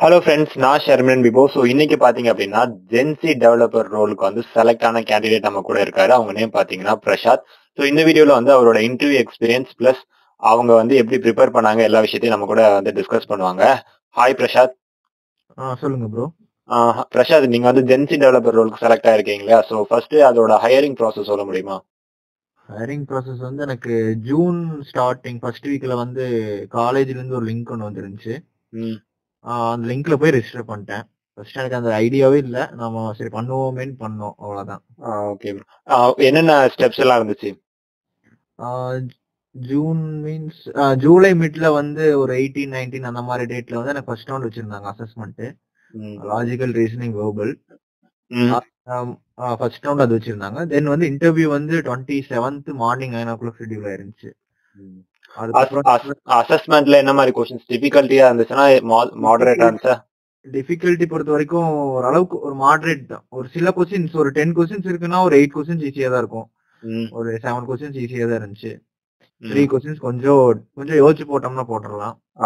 Hello friends நான் ஷர்மின் பிபோ so இன்னைக்கு பாத்தீங்க அப்படின்னா ஜென்சி டெவலப்பர் ரோலுக்கு வந்து செலக்ட் ஆன கேண்டிடேட் நம்ம கூட இருக்காரு அவங்க நேம் பாத்தீங்கன்னா பிரசாத் ஸோ இந்த வீடியோல வந்து அவரோட இன்டர்வியூ எக்ஸ்பீரியன்ஸ் பிளஸ் அவங்க வந்து எப்படி ப்ரிப்பேர் பண்ணாங்க எல்லா விஷயத்தையும் நம்ம கூட வந்து டிஸ்கஸ் பண்ணுவாங்க ஹாய் பிரசாத் ஆ சொல்லுங்க ப்ரோ ஆஹ் பிரசாத் நீங்க வந்து ஜென்சி டெவலப்பர் ரோலுக்கு செலக்ட் ஆயிருக்கீங்களா ஸோ ஃபர்ஸ்ட் அதோட ஹையரிங் ப்ராசஸ் சொல்ல முடியுமா ஹையரிங் ப்ராசஸ் வந்து எனக்கு ஜூன் ஸ்டார்டிங் ஃபர்ஸ்ட் வீக்ல வந்து காலேஜ்ல இருந்து ஒரு லிங்க் ஒன்று வந்துருந்துச்சு ம் ஆ, அந்த லிங்க்ல போய் ரெஜிஸ்டர் பண்ணிட்டேன் ஃபர்ஸ்ட் எனக்கு அந்த ஐடியாவே இல்ல நம்ம சரி பண்ணுவோமேன்னு பண்ணோம் அவ்வளவுதான் ஓகே என்னென்ன ஸ்டெப்ஸ் எல்லாம் இருந்துச்சு ஆ, ஜூன் மீன்ஸ் ஜூலை மிட்ல வந்து ஒரு எயிட்டீன் நைன்டீன் அந்த மாதிரி டேட்ல வந்து எனக்கு ஃபர்ஸ்ட் ரவுண்ட் வச்சிருந்தாங்க அசஸ்மெண்ட் ம். லாஜிக்கல் ரீசனிங் வேர்பல் ம். ஃபர்ஸ்ட் ரவுண்ட் அது வச்சிருந்தாங்க தென் வந்து இன்டர்வியூ வந்து twenty seventh morning nine o'clock schedule ஆயிருந்துச்சு அதுக்கப்புறம் அசஸ்மெண்ட்ல என்ன மாதிரி கொஸ்டின்ஸ் டிஃபிகல்ட்டியா இருந்துச்சுன்னா மாடரேட்டா இருந்துச்சா டிஃபிகல்ட்டி பொறுத்த வரைக்கும் ஓரளவுக்கு ஒரு மாடரேட் தான் ஒரு சில கொஸ்டின்ஸ் ஒரு டென் கொஸ்டின்ஸ் இருக்குன்னா ஒரு எயிட் கொஸ்டின்ஸ் ஈஸியா தான் இருக்கும் ம், ஒரு செவன் கொஸ்டின்ஸ் ஈஸியா தான் இருந்துச்சு ம். த்ரீ கொஸ்டின்ஸ் கொஞ்சம் கொஞ்சம் யோசிச்சு போட்டோம்னா போட்டுடலாம் ஆ,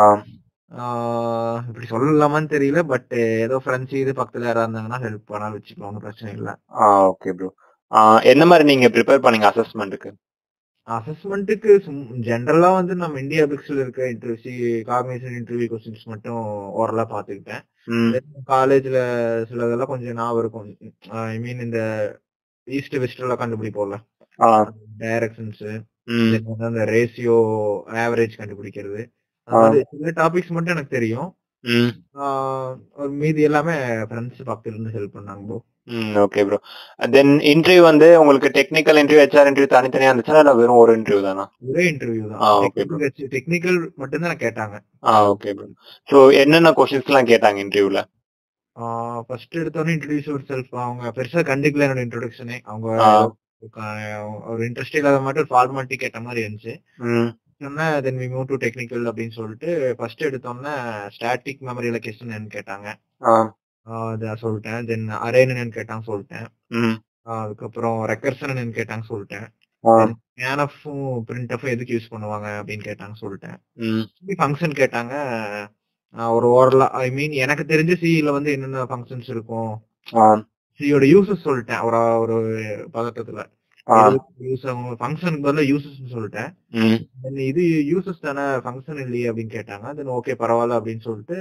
ஆஹ் இப்படி சொல்லலாமான்னு தெரியல பட் ஏதோ ஃப்ரெண்ட்ஸ் இது பக்கத்துல யாராவது இருந்தாங்கன்னா ஹெல்ப் பண்ணாலும் வச்சுக்கலாம் ஒன்றும் பிரச்சனை இல்லை ஆ ஓகே ப்ரோ என்ன மாதிரி நீங்க ப்ரிப்பேர் பண்ணீங்க அசஸ்மெண்ட்டுக்கு அசஸ்மெண்ட்டுக்கு ஜென்ரலா வந்து நம்ம இந்தியா பிக்ஸ்ல இருக்க இன்டர்வியூ காக்னிஷன் இன்டர்வியூ கொஸ்டின்ஸ் மட்டும் ஓரலா பாத்துக்கிட்டேன் காலேஜ்ல சிலதெல்லாம் கொஞ்சம் ஞாபகம் இருக்கும் ஐ மீன் இந்த ஈஸ்ட் வெஸ்ட் எல்லாம் கண்டுபிடிப்போம்ல டைரக்ஷன்ஸ் அந்த ரேஷியோ ஆவரேஜ் கண்டுபிடிக்கிறது அந்த மாதிரி சில டாபிக்ஸ் மட்டும் எனக்கு தெரியும் ஆஹ் ஒரு மீதி எல்லாமே ஃப்ரெண்ட்ஸ் பக்கத்துல இருந்து ஹெல்ப் பண்ணாங்க bro okay bro then interview வந்து உங்களுக்கு டெக்னிக்கல் இன்டர்வியூ ஹெச்ஆர் இன்டர்வியூ தனித்தனியா இருந்துச்சா இல்ல வெறும் ஒரு இன்டர்வியூ தானா ஒரே இன்டர்வியூ ஆ, okay, bro. தான் டெக்னிக்கல் மட்டும் தான் கேட்டாங்க ஆ ஓகே ப்ரோ ஸோ என்னென்ன கொஸ்டின்ஸ் எல்லாம் கேட்டாங்க இன்டர்வியூல ஃபர்ஸ்ட் எடுத்தோன்னே இன்ட்ரடியூஸ் ஒரு செல்ஃப் அவங்க பெருசா கண்டுக்கல என்னோட இன்ட்ரோடக்ஷனே அவங்க ஆ. க- ஒரு இன்ட்ரெஸ்ட் இல்லாத மட்டும் ஒரு ஃபார்மாலிட்டி கேட்ட மாதிரி இருந்துச்சு ம் சொன்னா then we move to technical அப்படின்னு சொல்லிட்டு ஃபர்ஸ்ட் எடுத்தோன்னே ஸ்டாட்டிக் மெமரி லொகேஷன் என்னன்னு கேட்டாங்க ஆ ஆஹ் அதை சொல்லிட்டேன் தென் அரேன் என்னன்னு கேட்டாங்க சொல்லிட்டேன் ம் ஆஹ் அதுக்கப்புறம் ரெக்கர்சன் என்னன்னு கேட்டாங்க சொல்லிட்டேன் ஆ ஸ்கேனஃபும் பிரிண்ட்எஃபும் எதுக்கு யூஸ் பண்ணுவாங்க அப்படின்னு கேட்டாங்க சொல்லிட்டேன் ம் ஃபங்க்ஷன் கேட்டாங்க ஆஹ் ஒரு ஓரலா ஐ மீன் எனக்கு தெரிஞ்ச சிஇல வந்து என்னென்ன ஃபங்க்ஷன்ஸ் இருக்கும் ஆ சியோட யூசஸ் சொல்லிட்டேன் ஒரு ஒரு பதட்டத்துல ஆ யூஸ் ஃபங்க்ஷனுக்கு பதிலா யூசஸ் சொல்லிட்டேன் ம் Then இது யூசஸ் தானே ஃபங்க்ஷன் இல்லையே அப்படின்னு கேட்டாங்க தென் ஓகே பரவாயில்ல அப்படின்னு சொல்லிட்டு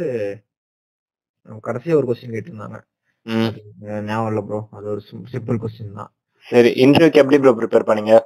அஹ் கடைசியா ஒரு கொஸ்டின் கேட்டிருந்தாங்க ம் அஹ் ஞாபகம் இல்ல ப்ரோ அது ஒரு சிம்பிள் கொஸ்டின் தான் சரி இன்டர்வியூக்கு எப்படி ப்ரோ ப்ரிப்பேர் பண்ணீங்க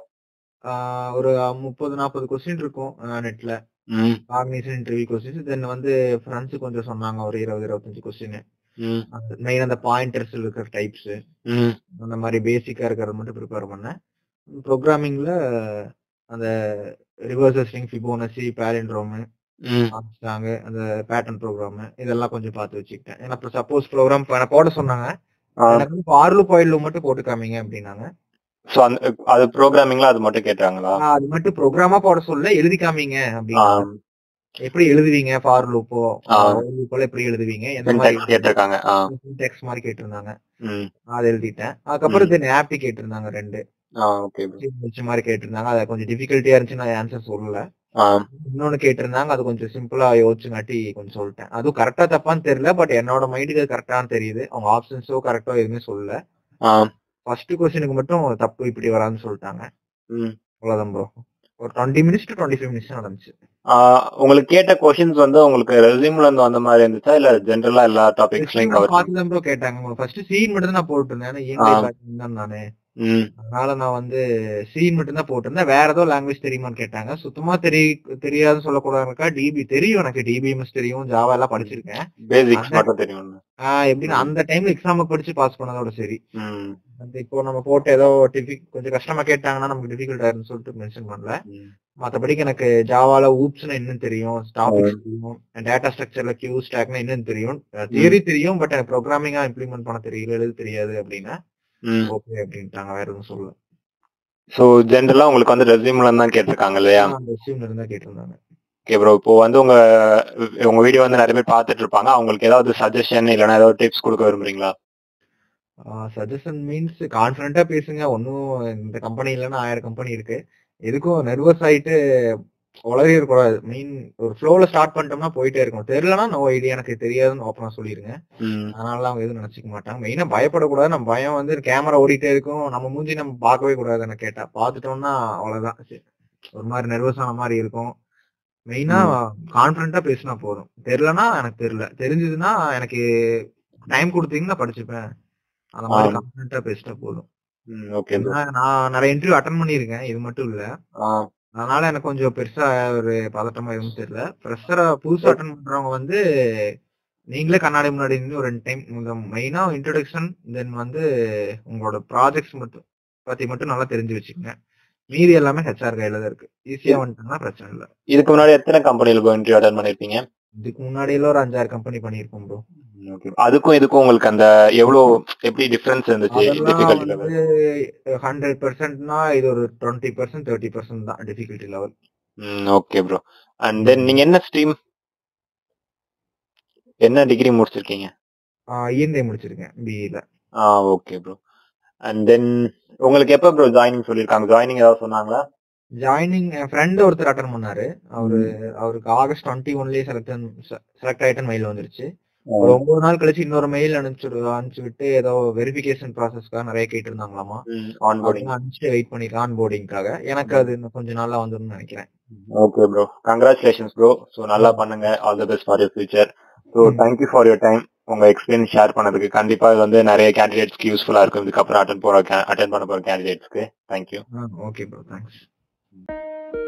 ஆஹ் ஒரு முப்பது நாற்பது கொஸ்டின் இருக்கும் நெட்ல ம் ஆர்கனைசேஷன் இன்டர்வியூ கொஸ்டின்ஸ் தென் வந்து ஃப்ரெண்ட்ஸ் கொஞ்சம் சொன்னாங்க ஒரு இருபது இருபத்தஞ்சு கொஸ்டின் ம் மெயின் அந்த பாயிண்டர்ஸ் இருக்கிற டைப்ஸ் ம் அந்த மாதிரி பேசிக்கா இருக்கிறத மட்டும் ப்ரிப்பேர் பண்ணேன் ப்ரோக்ராமிங்ல அந்த ரிவர்ஸ் ஸ்ட்ரிங் ஃபிபோனசி பேலிண்ட்ரோம் ம் ஆரம்பிச்சிட்டாங்க அந்த பேட்டர்ன் ப்ரோக்ராம் இதெல்லாம் கொஞ்சம் பார்த்து வச்சுக்கிட்டேன் ஏன்னா அப்புறம் சப்போஸ் ப்ரோக்ராம் போட சொன்னாங்க ஆ எனக்கு வந்து ஃபார்லு பாயிலு மட்டும் போட்டு காமிங்க அப்படின்னாங்க ஸோ அந்த அது ப்ரோக்ராமிங்ல அது மட்டும் கேட்டாங்களா நான் அது மட்டும் ப்ரோக்ராமா போட சொல்ல எழுதி காமிங்க ஆ அப்படின்னு எப்படி எழுதுவீங்க ஃபார் லூப்போ ஆ. லூப்போல எப்படி எழுதுவீங்க எந்த மாதிரி syntax கேட்டிருக்காங்க ஆ டெக்ஸ்ட் மாதிரி கேட்டிருந்தாங்க ம் அதை எழுதிட்டேன் அதுக்கப்புறம் தென் ஆப்டி கேட்டிருந்தாங்க ரெண்டு ஆ ஓகே ப்ரோ வச்ச மாதிரி கேட்டிருந்தாங்க அது கொஞ்சம் டிஃபிகல்ட்டியா இருந்துச்சு நான் ஆன்சர் சொல்லல ஆ இன்னொன்னு கேட்டிருந்தாங்க அது கொஞ்சம் சிம்பிளா யோசிச்சுங்காட்டி கொஞ்சம் சொல்லிட்டேன் அதுவும் கரெக்டா தப்பான்னு தெரியல பட் என்னோட மைண்டுக்கு அது கரெக்டான்னு தெரியுது அவங்க ஆப்ஷன்ஸோ கரெக்டோ எதுவுமே சொல்லல ஆ ஃபர்ஸ்ட் கொஸ்டினுக்கு மட்டும் தப்பு இப்படி வராதுன்னு சொல்லிட்டாங்க ம் அவ்வளவுதான் ப்ரோ ஒரு twenty minutes to twenty five minutes நடந்துச்சு ஆ, உங்களுக்கு கேட்ட கொஸ்டின்ஸ் வந்து உங்களுக்கு ரெசியூம்ல இருந்து வந்த மாதிரி இருந்துச்சா இல்ல ஜென்ரலா எல்லா டாபிக்ஸ்லயும் கவர் பார்த்து தான் ப்ரோ கேட்டாங்க ஃபர்ஸ்ட் சீன் மட்டும் தான் நான் போட்டிருந்தேன் ஏன்னா ஆ. ENT background தான் நானு ம் அதனால நான் வந்து சீன் மட்டும் தான் போட்டிருந்தேன் வேற ஏதோ லாங்குவேஜ் தெரியுமான்னு கேட்டாங்க சுத்தமா தெரிய தெரியாதுன்னு சொல்லக்கூடாதுக்கா டிபி தெரியும் எனக்கு டிபிஎம்எஸ் தெரியும் ஜாவா எல்லாம் படிச்சிருக்கேன் பேசிக்ஸ் அந்த- மட்டும் தெரியும் ஆஹ் எப்படின்னு அந்த டைம்ல எக்ஸாமுக்கு படிச்சு பாஸ் பண்ணதோட சரி ம் அந்த இப்போ நம்ம போட்டு ஏதோ டிஃபிக் கொஞ்சம் கஷ்டமா கேட்டாங்கன்னா நமக்கு டிஃபிகல்ட் ஆயிருன்னு சொல்லிட்டு மென்ஷன் பண்ணல ம். மத்தபடிக்கு எனக்கு ஜாவால ஊப்ஸ்னா என்னன்னு தெரியும் டாபிக்ஸ் தெரியும் டேட்டா ஸ்ட்ரக்சர்ல கியூ ஸ்டாக்னா என்னன்னு தெரியும் தியரி தெரியும் பட் எனக்கு ப்ரோக்ராமிங்கா இம்ப்ளிமெண்ட் பண்ண தெரியல எழுத தெரியாது அப்படின்னா ம் ஓகே அப்படின்ட்டாங்க வேற எதுவும் சொல்லல ஸோ ஜென்ரலா உங்களுக்கு வந்து ரெசியூம்ல இருந்து தான் கேட்டிருக்காங்க இல்லையா அந்த ரெஸ்யூம்ல இருந்தா கேட்டிருந்தாங்க ஓகே ப்ரோ இப்போ வந்து உங்க உங்க வீடியோ வந்து நிறைய பேர் பார்த்துட்டு இருப்பாங்க அவங்களுக்கு ஏதாவது சஜஷன் இல்லைன்னா ஏதாவது டிப்ஸ் கொடுக்க விரும்புறீங்களா சஜஷன் மீன்ஸ் கான்பிடண்டா பேசுங்க ஒன்னும் இந்த கம்பெனி இல்லைன்னா ஆயிரம் கம்பெனி இருக்கு எதுக்கும் நர்வஸ் ஆயிட்டு உளறி இருக்கக்கூடாது மெயின் ஒரு ஃப்ளோல ஸ்டார்ட் பண்ணிட்டோம்னா போயிட்டே இருக்கும் தெரியலனா நோ ஐடியா எனக்கு தெரியாதுன்னு ஓப்பனா சொல்லிருங்க ம். அதனால அவங்க எதுவும் நினைச்சுக்க மாட்டாங்க மெயினா பயப்படக்கூடாது நம்ம பயம் வந்து கேமரா ஓடிட்டே இருக்கும் நம்ம மூஞ்சி நம்ம பார்க்கவே கூடாது என்ன கேட்டா பார்த்துட்டோம்னா அவ்வளவுதான் சரி. ஒரு மாதிரி நர்வஸ் ஆன மாதிரி இருக்கும் மெயினா கான்பிடண்டா பேசினா போதும் தெரியலனா எனக்கு தெரியல தெரிஞ்சதுன்னா எனக்கு டைம் கொடுத்தீங்கன்னா படிச்சுப்பேன் அந்த மாதிரி ஆ. கான்பிடண்டா பேசிட்டா போதும் ம். Okay bro. ஏன்னா நான் நிறைய இன்டர்வியூ அட்டன் பண்ணியிருக்கேன் இது மட்டும் இல்ல ஆ. அதனால எனக்கு கொஞ்சம் பெருசா ஒரு பதட்டமா எதுவும் தெரியல ப்ரெஷரா புதுசா அட்டன் பண்றவங்க வந்து நீங்களே கண்ணாடி முன்னாடி நின்று ஒரு ரெண்டு டைம் உங்க மெயினா இன்ட்ரோடக்ஷன் தென் வந்து உங்களோட ப்ராஜெக்ட்ஸ் மட்டும் பத்தி மட்டும் நல்லா தெரிஞ்சு வச்சுக்கோங்க மீதி எல்லாமே ஹெச்ஆர் கையில தான் இருக்கு ஈஸியா வந்துட்டுனா பிரச்சனை இல்ல இதுக்கு முன்னாடி எத்தனை கம்பெனில ப்ரோ இன்டர்வியூ அட்டன் பண்ணிருப்பீங்க இதுக்கு முன்னாடி எல்லாம் ஒரு அஞ்சாறு கம்பெனி பண்ணியிருக்கோம் ப்ரோ ஓகே அதுக்கும் இதுக்கும் உங்களுக்கு அந்த எவ்வளவு எப்படி டிஃபரன்ஸ் இருந்துச்சு அதெல்லாம் டிஃபிகல்ட்டி லெவல் வந்து ஹண்ட்ரட் பர்சன்ட்னா இது ஒரு டுவெண்ட்டி பர்சன்ட் தேர்ட்டி பர்சன்ட் தான் டிஃபிகல்ட்டி லெவல் ம் ஓகே ப்ரோ அண்ட் தென் நீங்க என்ன ஸ்ட்ரீம் என்ன டிகிரி முடிச்சிருக்கீங்க இஎன்ஐ முடிச்சிருக்கேன் பிஇல ஆ ஓகே ப்ரோ அண்ட் தென் உங்களுக்கு எப்போ ப்ரோ ஜாயினிங் சொல்லியிருக்காங்க ஜாயினிங் ஏதாவது சொன்னாங்களா ஜாயினிங் என் ஃப்ரெண்ட் ஒருத்தர் அட்டன் பண்ணாரு அவரு அவருக்கு ஆகஸ்ட் டுவெண்ட்டி ஒன்லயே செலக்ட் செலக்ட் ஆயிட்டன் மெயில் வந்துருச்சு ஒரு ஒன்பது நாள் கழிச்சு இன்னொரு மெயில் அனுப்பிச்சு அனுப்பிச்சு விட்டு ஏதோ வெரிஃபிகேஷன் ப்ராசஸ்க்காக நிறைய கேட்டு இருந்தாங்களாமா ஆன்போர்டிங் அனுப்பிச்சு வெயிட் பண்ணிருக்கேன் ஆன் போர்டிங்காக எனக்கு அது இன்னும் கொஞ்ச நாள்ல வந்துரும்னு நினைக்கிறேன் okay bro congratulations bro so நல்லா பண்ணுங்க all the best for your future so ம். தேங்க்யூ ஃபார் யுவர் டைம் உங்க எக்ஸ்பீரியன்ஸ் ஷேர் பண்ணதுக்கு கண்டிப்பா இது வந்து நிறைய கேண்டிடேட்ஸ்க்கு யூஸ்ஃபுல்லா இருக்கும் இதுக்கப்புறம் அட்டன் போற அட்டன் பண்ண போற கேண்டிடேட்ஸ்க்கு தேங்க்யூ ஓகே ப்ரோ தேங்க்ஸ்